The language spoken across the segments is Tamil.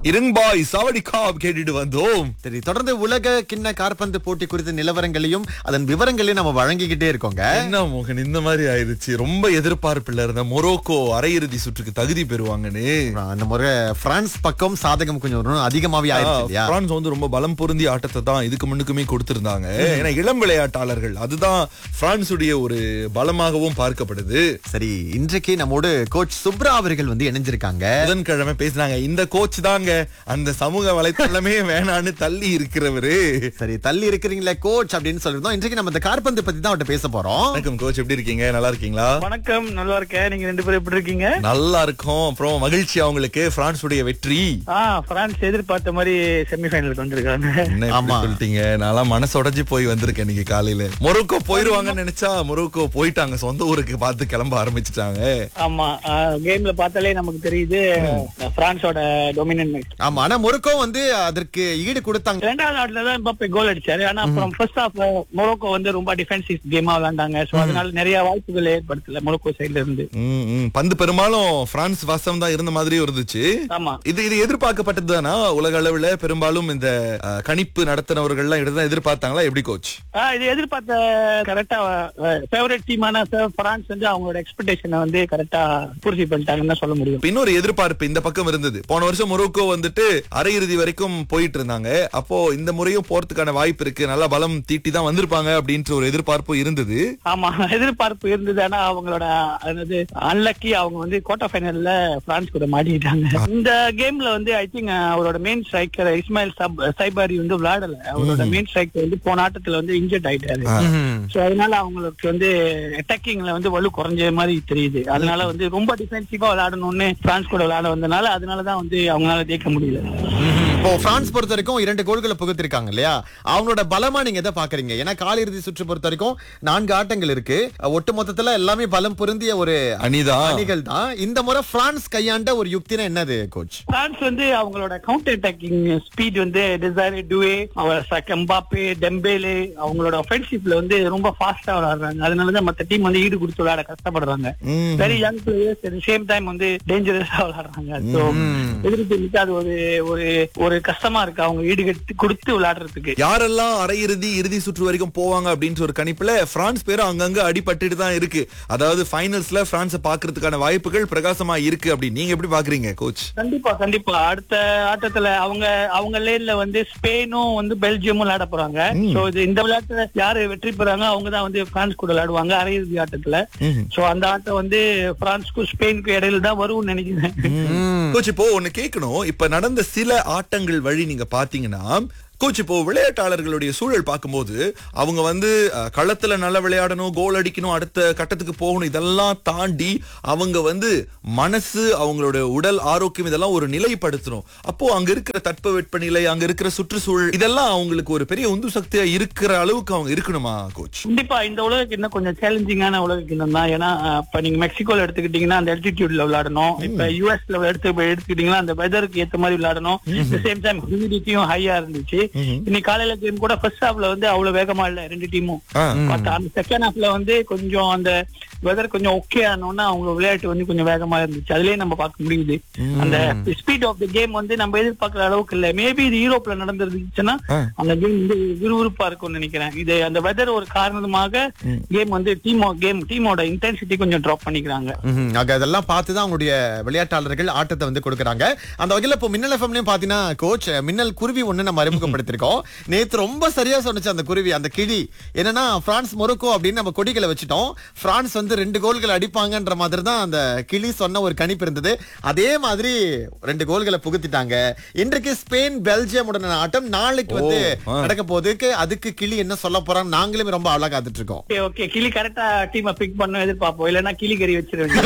இருங்பாய் சாவடிக்கா கேட்டுட்டு வந்தோம் சரி தொடர்ந்து உலக கிண்ண காற்பந்து போட்டி குறித்த நிலவரங்களையும் அதன் விவரங்களையும் நம்ம வழங்கிக்கிட்டே இருக்கோங்க என்ன மோகன் இந்த மாதிரி ஆயிருச்சு ரொம்ப எதிர்பார்ப்புல இருந்த மொரோக்கோ அரையிறுதி சுற்றுக்கு தகுதி பெறுவாங்கன்னு அந்த முறை பிரான்ஸ் பக்கம் சாதகம் கொஞ்சம் ஒரு அதிகமாவே ஆயிடுச்சு இல்லையா பிரான்ஸ் வந்து ரொம்ப பலம் பொருந்திய ஆட்டத்தை தான் இதுக்கு முன்னுக்குமே கொடுத்திருந்தாங்க ஏன்னா இளம் விளையாட்டாளர்கள் அதுதான் பிரான்சுடைய ஒரு பலமாகவும் பார்க்கப்படுது சரி இன்றைக்கு நம்மோடு கோச் சுப்ரா அவர்கள் வந்து இணைஞ்சிருக்காங்க புதன்கிழமை பேசினாங்க இந்த கோச் தாங்க அந்த சமூக வலைத்தளமே வேணான்னு தள்ளி இருக்கிறவரு சரி தள்ளி இருக்கிறீங்களே கோச் அப்படின்னு சொல்லிருந்தோம் இன்றைக்கு நம்ம இந்த காற்பந்து பத்தி தான் அவர்கிட்ட பேச போறோம் வணக்கம் கோச் எப்படி இருக்கீங்க நல்லா இருக்கீங்களா வணக்கம் நல்லா இருக்கேன் நீங்க ரெண்டு பேரும் எப்படி இருக்கீங்க நல்லா இருக்கும் அப்புறம் மகிழ்ச்சி அவங்களுக்கு பிரான்ஸுடைய வெற்றி ஆ பிரான்ஸ் எதிர்பார்த்த மாதிரி செமிஃபைனலுக்கு வந்திருக்காங்க என்ன இப்படி ஆமா. சொல்லிட்டீங்க நான் மனசு உடைஞ்சு போய் வந்திருக்கேன் இன்னைக்கு காலையில மொரோக்கோ போயிருவாங்கன்னு நினைச்சா மொரோக்கோ போயிட்டாங்க சொந்த ஊருக்கு பார்த்து கிளம்ப ஆரம்பிச்சுட்டாங்க ஆமா கேம்ல பார்த்தாலே நமக்கு தெரியுது பிரான்ஸோட டொமினன் ஆமா ஆனா மொரோக்கோ வந்து அதற்கு ஈடு கொடுத்தாங்க ரெண்டாவது ஆட்ல தான் எம்பாப்பே கோல் அடிச்சாரு ஆனா அப்புறம் ஃபர்ஸ்ட் ஹாஃப் மொரோக்கோ வந்து ரொம்ப டிஃபென்சிவ் கேமா விளையாண்டாங்க சோ அதனால நிறைய வாய்ப்புகள் ஏற்படுத்தல மொரோக்கோ சைடுல இருந்து ம், ம். பந்து பெரும்பாலும் பிரான்ஸ் வசம் தான் இருந்த மாதிரியும் இருந்துச்சு ஆமா இது இது எதிர்பார்க்கப்பட்டது தானா உலக அளவுல பெரும்பாலும் இந்த அஹ், கணிப்பு நடத்தினவர்கள் எல்லாம் இதுதான் எதிர்பார்த்தாங்களா எப்படி கோச் ஆ, இது எதிர்பார்த்த கரெக்டா ஃபேவரட் டீமான பிரான்ஸ் வந்து அவங்களோட எக்ஸ்பெக்டேஷனை வந்து கரெக்டா பூர்த்தி பண்ணிட்டாங்கன்னு தான் சொல்ல முடியும் இன்னொரு எதிர்பார்ப்பு இந்த பக்கம் இருந்தது போன வருஷம் மொரோக்கோ வந்துட்டு அரையிறுதி வரைக்கும் போயிட்டு இருந்தாங்க அப்போ இந்த முறையும் போறதுக்கான வாய்ப்பு இருக்கு நல்லா பலம் தீட்டி தான் வந்திருப்பாங்க அப்படின்ற ஒரு எதிர்பார்ப்பு இருந்தது ஆமா எதிர்பார்ப்பு இருந்தது ஆனா அவங்களோட அதாவது அன்லக்கி அவங்க வந்து குவார்டர் ஃபைனல்ல பிரான்ஸ் கூட மாட்டிக்கிட்டாங்க இந்த கேம்ல வந்து ஐ திங்க் அவரோட main striker Ismail Saibari வந்து விளையாடல அவரோட மெயின் ஸ்ட்ரைக்கர் வந்து போன ஆட்டத்துல வந்து இன்ஜர்ட் ஆயிட்டாரு ம்ஹும். சோ அதனால அவங்களுக்கு வந்து அட்டாக்கிங்ல வந்து வலு குறைஞ்ச மாதிரி தெரியுது அதனால வந்து ரொம்ப டிஃபென்சிவா விளையாடணும்னு பிரான்ஸ் கூட விளையாட வந்தனால அதனாலதான் வந்து அவங்களால ஜெயிக்க முடியல ம்ஹும். இப்போ பிரான்ஸ் பொறுத்த வரைக்கும் இரண்டு கோல்களை புகுத்திருக்காங்க இல்லையா அவங்களோட பலமா நீங்க எதை பாக்குறீங்க ஏன்னா காலிறுதி சுற்று பொறுத்த வரைக்கும் நான்கு ஆட்டங்கள் இருக்கு ஒட்டு மொத்தத்துல எல்லாமே பலம் பொருந்திய ஒரு அணிதான் அணிகள் தான் இந்த முறை பிரான்ஸ் கையாண்ட ஒரு யுக்தினா என்னது கோச் பிரான்ஸ் வந்து அவங்களோட கவுண்டர் அட்டாக்கிங் ஸ்பீட் வந்து டிசைர் டுவே அவர் எம்பாப்பே டெம்பேலே அவங்களோட ஒஃபென்சிவ்ல வந்து ரொம்ப ஃபாஸ்டா விளையாடுறாங்க அதனாலதான் மத்த டீம் வந்து ஈடு கொடுத்து விளையாட கஷ்டப்படுறாங்க ம். Very young players at same time வந்து டேஞ்சரஸா விளையாடுறாங்க ஸோ எதிர்ப்பு டீமுக்கு அது ஒரு ஒரு ஒரு கஷ்டமா இருக்கு அவங்க ஈடு கட்டி கொடுத்து விளையாடுறதுக்கு யாரெல்லாம் அரையிறுதி இறுதி சுற்று வரைக்கும் போவாங்க அப்படின்ற ஒரு கணிப்புல பிரான்ஸ் பேரும் அங்கங்க அடிபட்டுட்டு தான் இருக்கு அதாவது ஃபைனல்ஸ்ல பிரான்ஸ பாக்குறதுக்கான வாய்ப்புகள் பிரகாசமா இருக்கு அப்படி நீங்க எப்படி பாக்குறீங்க கோச் கண்டிப்பா கண்டிப்பா அடுத்த ஆட்டத்துல அவங்க அவங்க லேன்ல வந்து ஸ்பெயினும் வந்து பெல்ஜியமும் விளையாட போறாங்க சோ இது இந்த விளையாட்டுல யாரு வெற்றி பெறாங்க அவங்க தான் வந்து பிரான்ஸ் கூட விளையாடுவாங்க அரையிறுதி ஆட்டத்துல சோ அந்த ஆட்டம் வந்து பிரான்ஸ்க்கும் ஸ்பெயினுக்கும் இடையில தான் வரும்னு நினைக்கிறேன் கோச் இப்போ ஒண்ணு கேட்கணும் இப்ப நடந்த சில ஆட்டங்கள் வழி நீங்க பாத்தீங்கன்னா கோச் இப்போ விளையாட்டாளர்களுடைய சூழல் பார்க்கும்போது அவங்க வந்து அஹ், களத்துல நல்லா விளையாடணும் கோல் அடிக்கணும் அடுத்த கட்டத்துக்கு போகணும் இதெல்லாம் தாண்டி அவங்க வந்து மனசு அவங்களோட உடல் ஆரோக்கியம் இதெல்லாம் ஒரு நிலைப்படுத்தணும் அப்போ அங்க இருக்கிற தட்பவெட்பநிலை அங்க இருக்கிற சுற்றுச்சூழல் இதெல்லாம் அவங்களுக்கு ஒரு பெரிய உந்து சக்தியா இருக்கிற அளவுக்கு அவங்க இருக்கணுமா கோச் கண்டிப்பா இந்த உலக இன்னும் கொஞ்சம் சேலஞ்சிங்கான உலக கிண்ணம் தான் ஏன்னா அஹ், இப்ப நீங்க மெக்சிகோல எடுத்துக்கிட்டீங்கன்னா அந்த altitudeல விளையாடணும் இப்ப யூஎஸ்ல எடுத்து எடுத்துக்கிட்டீங்கன்னா அந்த வெதருக்கு ஏத்த மாதிரி விளையாடணும் சேம் டைம் ஹியூமிடிட்டியும் ஹையா இருந்துச்சு இன்னைக்கு காலையில கேம் கூட ஃபர்ஸ்ட் ஹாஃப்ல வந்து அவ்வளவு வேகமா இல்ல ரெண்டு டீமும் ஆ. பார்த்தா அந்த செகண்ட் ஹாஃப்ல வந்து கொஞ்சம் அந்த வெதர் கொஞ்சம் ஓகே ஆனோன்னா அவங்க விளையாட்டு வந்து கொஞ்சம் வேகமா இருந்துச்சு அதுலயே நம்ம பார்க்க முடியுது அந்த ஸ்பீட் ஆஃப் த கேம் வந்து நம்ம எதிர்பார்க்கிற அளவுக்கு இல்ல மேபி இது யூரோப்ல நடந்திருந்துச்சுன்னா ஆ. அந்த கேம் வந்து விறுவிறுப்பா இருக்கும்னு நினைக்கிறேன் இது அந்த வெதர் ஒரு காரணமாக கேம் வந்து டீமோ கேம் டீமோட இன்டென்சிட்டி கொஞ்சம் டிராப் பண்ணிக்கிறாங்க ம்ஹும். ஆக அதெல்லாம் பார்த்து தான் அவங்களுடைய விளையாட்டாளர்கள் ஆட்டத்தை வந்து கொடுக்குறாங்க அந்த வகையில இப்போ மின்னல் எஃப்எம்லயும் பாத்தீங்கன்னா கோச் மின்னல் குருவி ஒண்ணு நம்ம அறிமுகப்படுத்திருக்கோம் நேத்து ரொம்ப சரியா சொன்னுச்சு அந்த குருவி அந்த கிளி என்னன்னா பிரான்ஸ் மொரோக்கோ அப்படின்னு நம்ம கொடிகளை வச்சுட்டோம் பிரான்ஸ் வந்து ரெண்டு கோல்கள் அடிப்பாங்கன்ற மாதிரி தான் அந்த கிளி சொன்ன ஒரு கணிப்பு இருந்தது அதே மாதிரி ரெண்டு கோல்களை புகுத்திட்டாங்க இன்றைக்கு ஸ்பெயின் பெல்ஜியம் உடனான ஆட்டம் நாளைக்கு வந்து ஆ. நடக்க போகுதுக்கு அதுக்கு கிளி என்ன சொல்ல போறாங்க நாங்களுமே ரொம்ப அழகா காத்துட்டு இருக்கோம் ஓகே ஓகே கிளி கரெக்டா டீமை பிக் பண்ண எதிர்பார்ப்போம் இல்லைன்னா கிளி கறி வச்சிருவேன்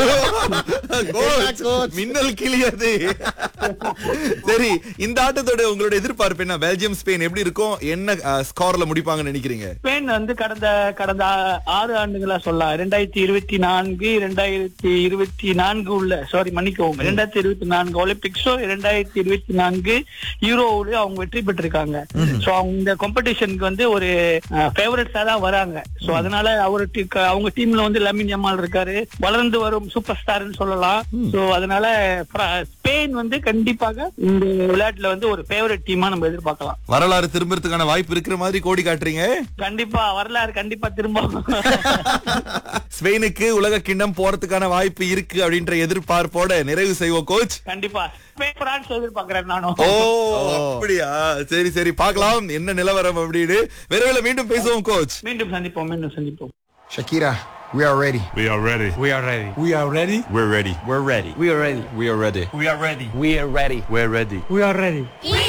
கோச், மின்னல் கிளியது சரி இந்த ஆட்டத்தோட உங்களோட எதிர்பார்ப்பு என்ன பெல்ஜியம் ஸ்பெயின் எப்படி இருக்கும் என்ன ஸ்கோர்ல முடிப்பாங்கன்னு நினைக்கிறீங்க ஸ்பெயின் வந்து கடந்த கடந்த ஆறு ஆண்டுகளா சொல்லலாம் ரெண்டாயிரத்தி இருபத்தி இருபத்தி நான்கு இரண்டாயிரத்தி இருபத்தி நான்கு உள்ள சாரி மன்னிக்கவும் இரண்டாயிரத்தி இருபத்தி நான்கு ஒலிம்பிக்ஸோ இரண்டாயிரத்தி இருபத்தி நான்கு யூரோவிலயும் அவங்க வெற்றி பெற்றிருக்காங்க சோ அவங்க இந்த காம்படிஷனுக்கு வந்து ஒரு ஃபேவரட்ஸா தான் வராங்க சோ அதனால அவருக்கு அவங்க டீம்ல வந்து லமின் ஜமால் இருக்காரு வளர்ந்து வரும் சூப்பர் ஸ்டார்னு சொல்லலாம் சோ அதனால ஃப்ரா- ஸ்பெயின் வந்து கண்டிப்பாக இந்த விளையாட்டுல வந்து ஒரு ஃபேவரட் டீமா நம்ம எதிர்பார்க்கலாம் வரலாறு திரும்புறதுக்கான வாய்ப்பு இருக்கிற மாதிரி கோடி காட்டுறீங்க கண்டிப்பா வரலாறு கண்டிப்பா திரும்ப ஸ்பெயினுக்கு உலக கிண்ணம் போறதுக்கான வாய்ப்பு இருக்கு அப்படின்ற எதிர்பார்ப்போட நிறைவு செய்வோம் கோச் கண்டிப்பா ஸ்பெயின் பிரான்ஸ் எதிர்பார்க்கிறேன் நானும் ஓ அப்படியா சரி சரி பார்க்கலாம் என்ன நிலவரம் அப்படின்னு விரைவில் மீண்டும் பேசுவோம் கோச் மீண்டும் சந்திப்போம் மீண்டும் சந்திப்போம் Shakira we are ready We are ready. We are ready. We are ready. We're ready. We're ready. We are ready. We are ready. We are ready. We are ready. We're ready. We are ready.